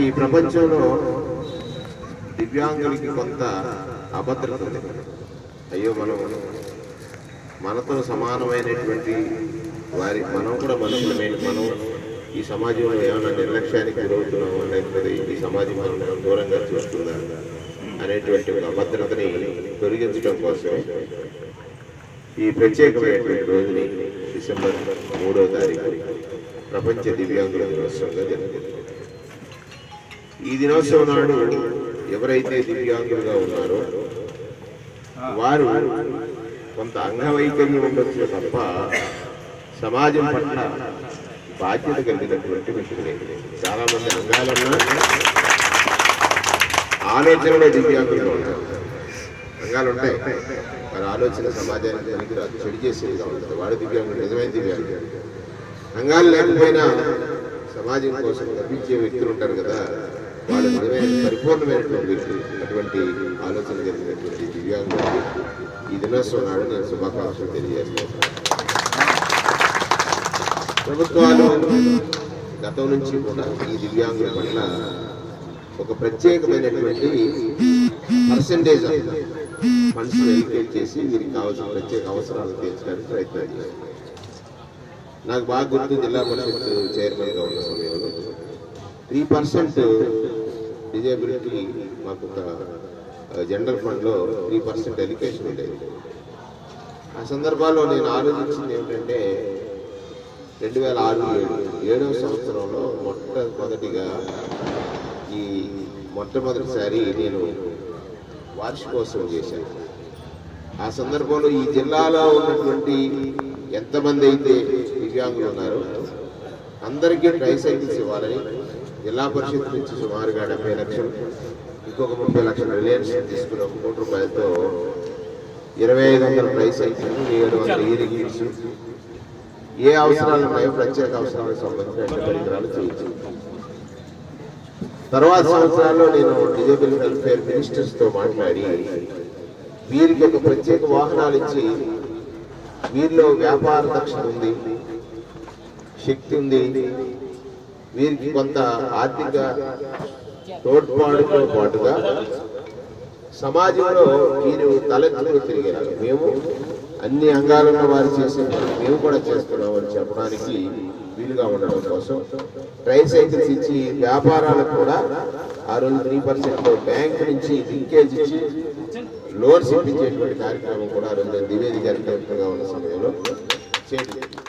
ఈ ప్రపంచంలో దివ్యాంగులకి కొంత అభద్రత ఉంది అయ్యో మనం మనతో సమానమైనటువంటి వారి మనం కూడా మనుషులమే మనం ఈ సమాజంలో ఏమైనా నిర్లక్ష్యానికి గురవుతున్నామా లేకపోతే ఈ సమాజం మనం దూరంగా చూస్తుందా అనేటువంటి ఒక అభద్రతని తొలగించడం కోసం ఈ ప్రత్యేకమైనటువంటి రోజుని డిసెంబర్ మూడో తారీఖు ప్రపంచ దివ్యాంగుల దినోత్సవంగా జరుగుతుంది ఈ దినోత్సవం నాడు ఎవరైతే దివ్యాంగులుగా ఉన్నారో వారు కొంత అంగవైకల్యం ఉండొచ్చు తప్ప సమాజం పట్ల బాధ్యత కలిగినటువంటి వ్యక్తులే చాలా మంది అంగాలన్నా ఆలోచనలో దివ్యాంగులుగా ఉంటారు అంగాలు ఉంటాయి వారి ఆలోచన సమాజానికి పనికిరాదు చెడు చేసేదిగా ఉంటుంది వాడు దివ్యాంగుడు నిజమైన దివ్యాంగుడు అంగాలు లేకపోయినా సమాజం కోసం తప్పించే వ్యక్తులు ఉంటారు కదా వాళ్ళు నిజమైన పరిపూర్ణమైనటువంటి వ్యక్తులు అటువంటి ఆలోచన కలిగినటువంటి దివ్యాంగులకి ఈ దినోత్సవం నాడు నేను శుభాకాంక్షలు తెలియజేస్తాను ప్రభుత్వాలు గతం నుంచి కూడా ఈ దివ్యాంగుల పట్ల ఒక ప్రత్యేకమైనటువంటి పర్సంటేజ్ ఫండ్స్ ఎలికేట్ చేసి వీరికి కావాల్సిన ప్రత్యేక అవసరాలు తీర్చడానికి ప్రయత్నం చేశారు నాకు బాగా గుర్తు జిల్లా పరిషత్ చైర్మన్గా ఉన్న సమయంలో త్రీ పర్సెంట్ డిజేబిలిటీ మాకు ఒక జనరల్ ఫండ్లో త్రీ పర్సెంట్ ఎలికేషన్ ఉండేది ఆ సందర్భాల్లో నేను ఆలోచించింది ఏమిటంటే రెండు వేల ఆరు ఏడు ఏడవ సంవత్సరంలో మొట్టమొదటిగా ఈ మొట్టమొదటిసారి నేను వార్షికోత్సవం చేశాను ఆ సందర్భంలో ఈ జిల్లాలో ఉన్నటువంటి ఎంతమంది అయితే దివ్యాంగులు ఉన్నారో అందరికీ ట్రైసైకిల్స్ ఇవ్వాలని జిల్లా పరిషత్ నుంచి సుమారుగా డెబ్బై లక్షలు ఇంకొక ముప్పై లక్షల రిలయన్స్ తీసుకుని ఒక కోటి రూపాయలతో ఇరవై ఐదు వందల ట్రైసైకిల్ ఏడు వందల ఈరింగ్ కిట్స్ ఏ అవసరాలు ఉన్నాయో ప్రత్యేక అవసరాలకు సంబంధించిన పరికరాలు చేయొచ్చు తర్వాత సంవత్సరాల్లో నేను డిజేబుల్ వెల్ఫేర్ మినిస్టర్స్ తో మాట్లాడి వీరికి ఒక ప్రత్యేక వాహనాలు ఇచ్చి వీరిలో వ్యాపార దక్షత ఉంది శక్తి ఉంది వీరికి కొంత ఆర్థిక తోడ్పాటుతో పాటుగా సమాజంలో వీరు తలెత్తుకు తిరిగారు మేము అన్ని అంగాలున్న వారు చేసే పని మేము కూడా చేస్తున్నాం అని చెప్పడానికి వీలుగా ఉండడం కోసం ట్రైసైకిల్స్ ఇచ్చి వ్యాపారాలకు కూడా ఆ రోజు త్రీ పర్సెంట్ బ్యాంక్ నుంచి లింకేజ్ ఇచ్చి లోన్స్ ఇప్పించేటువంటి కార్యక్రమం కూడా ఆ రోజు నేను ద్వివేది గారి కలెక్టర్గా ఉన్న సమయంలో చేయడం